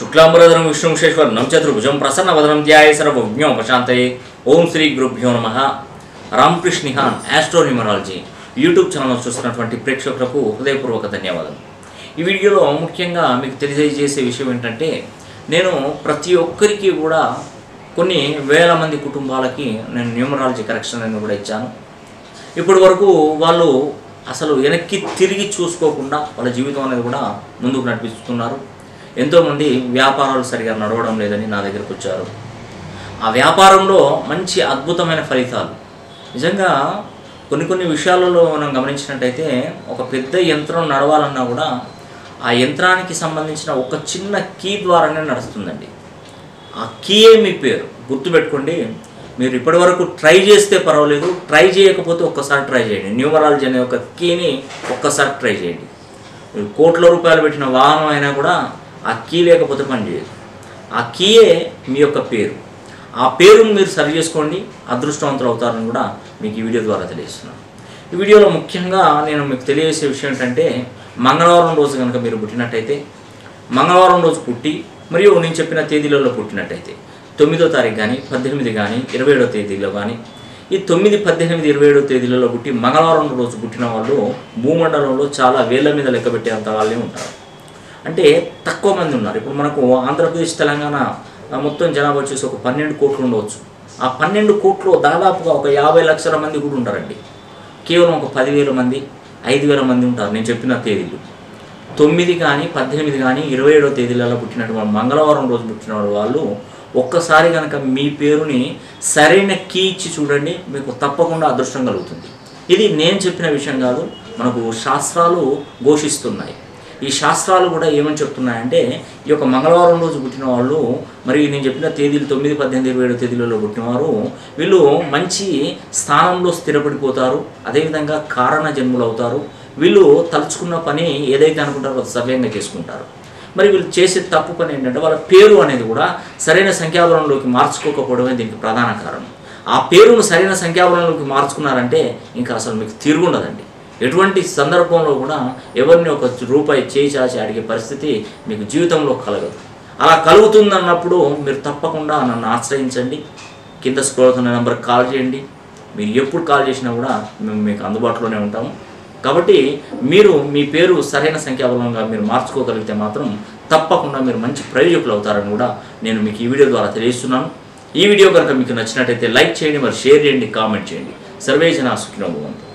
శుక్లాంబరధరం విష్ణుశేశ్వరం చతుర్భుజం ప్రసన్నవదనం ధ్యాయ సర్వజ్ఞోపశాంతయే ఓం శ్రీ గురుభ్యో నమ రామకృష్ణిహాన్ ఆస్ట్రో న్యూమరాలజీ యూట్యూబ్ ఛానల్ చూస్తున్నటువంటి ప్రేక్షకులకు హృదయపూర్వక ధన్యవాదాలు ఈ వీడియోలో ముఖ్యంగా మీకు తెలియజేసే విషయం ఏంటంటే నేను ప్రతి ఒక్కరికి కూడా కొన్ని వేల మంది కుటుంబాలకి నేను న్యూమరాలజీ కరెక్షన్ అని కూడా ఇచ్చాను ఇప్పటి వరకు వాళ్ళు అసలు వెనక్కి తిరిగి చూసుకోకుండా వాళ్ళ జీవితం అనేది కూడా ముందుకు నడిపిస్తున్నారు ఎంతోమంది వ్యాపారాలు సరిగా నడవడం లేదని నా దగ్గరకు వచ్చారు ఆ వ్యాపారంలో మంచి అద్భుతమైన ఫలితాలు నిజంగా కొన్ని కొన్ని విషయాలలో మనం గమనించినట్టయితే ఒక పెద్ద యంత్రం నడవాలన్నా కూడా ఆ యంత్రానికి సంబంధించిన ఒక చిన్న కీ ద్వారానే నడుస్తుందండి ఆ కీయే మీ పేరు గుర్తుపెట్టుకోండి మీరు ఇప్పటివరకు ట్రై చేస్తే పర్వాలేదు ట్రై చేయకపోతే ఒక్కసారి ట్రై చేయండి న్యూమరాలజీ అనే ఒక కీని ఒక్కసారి ట్రై చేయండి మీరు కోట్ల రూపాయలు పెట్టిన వాహనం అయినా కూడా ఆ కీ లేకపోతే పనిచేయదు ఆ కీయే మీ యొక్క పేరు ఆ పేరును మీరు సరి చేసుకోండి అదృష్టవంతులు అవుతారని కూడా మీకు ఈ వీడియో ద్వారా తెలియజేస్తున్నాను ఈ వీడియోలో ముఖ్యంగా నేను మీకు తెలియజేసే విషయం ఏంటంటే మంగళవారం రోజు కనుక మీరు పుట్టినట్టయితే మంగళవారం రోజు పుట్టి మరియు నేను చెప్పిన తేదీలలో పుట్టినట్టయితే తొమ్మిదో తారీఖు కానీ పద్దెనిమిది కానీ ఇరవై ఏడో తేదీలో కానీ ఈ తొమ్మిది పద్దెనిమిది ఇరవై ఏడో తేదీలలో పుట్టి మంగళవారం రోజు పుట్టిన వాళ్ళు భూమండలంలో చాలా వేల మీద లెక్క పెట్టేంత వాళ్ళే ఉంటారు అంటే తక్కువ మంది ఉన్నారు ఇప్పుడు మనకు ఆంధ్రప్రదేశ్ తెలంగాణ ఆ, మొత్తం జనాభా వచ్చేసి ఒక పన్నెండు కోట్లు ఉండవచ్చు ఆ పన్నెండు కోట్లు దాదాపుగా ఒక యాభై లక్షల మంది కూడా ఉంటారండి కేవలం ఒక పదివేల మంది ఐదు వేల మంది ఉంటారు నేను చెప్పిన తేదీలు తొమ్మిది కానీ పద్దెనిమిది కానీ ఇరవై ఏడో తేదీలలో పుట్టినటువంటి మంగళవారం రోజు పుట్టిన వాళ్ళు ఒక్కసారి కనుక మీ పేరుని సరైన కీ ఇచ్చి చూడండి మీకు తప్పకుండా అదృష్టం కలుగుతుంది ఇది నేను చెప్పిన విషయం కాదు మనకు శాస్త్రాలు ఘోషిస్తున్నాయి ఈ శాస్త్రాలు కూడా ఏమని చెప్తున్నాయంటే ఈ యొక్క మంగళవారం రోజు పుట్టిన వాళ్ళు మరి నేను చెప్పిన తేదీలు తొమ్మిది పద్దెనిమిది ఇరవై ఏడు తేదీలలో పుట్టినవారు వీళ్ళు మంచి స్థానంలో స్థిరపడిపోతారు అదేవిధంగా కారణ జన్ములు అవుతారు వీళ్ళు తలుచుకున్న పని ఏదైతే అనుకుంటారో అది సవ్యంగా చేసుకుంటారు మరి వీళ్ళు చేసే తప్పు పని ఏంటంటే వాళ్ళ పేరు అనేది కూడా సరైన సంఖ్యాబలంలోకి మార్చుకోకపోవడమే దీనికి ప్రధాన కారణం ఆ పేరును సరైన సంఖ్యాబలంలోకి మార్చుకున్నారంటే ఇంకా అసలు మీకు తిరుగుండదండి ఎటువంటి సందర్భంలో కూడా ఎవరిని ఒక రూపాయి చేయి చాచి అడిగే పరిస్థితి మీకు జీవితంలో కలగదు అలా కలుగుతుందన్నప్పుడు మీరు తప్పకుండా నన్ను ఆశ్రయించండి కింద స్క్రోల్ అవుతున్న నెంబర్కి కాల్ చేయండి మీరు ఎప్పుడు కాల్ చేసినా కూడా మేము మీకు అందుబాటులోనే ఉంటాము కాబట్టి మీరు మీ పేరు సరైన సంఖ్యాబలంగా మీరు మార్చుకోగలిగితే మాత్రం తప్పకుండా మీరు మంచి ప్రయోజకులు అవుతారని కూడా నేను మీకు ఈ వీడియో ద్వారా తెలియజేస్తున్నాను ఈ వీడియో కనుక మీకు నచ్చినట్టయితే లైక్ చేయండి మరి షేర్ చేయండి కామెంట్ చేయండి సర్వేజన సుఖినోభవంతు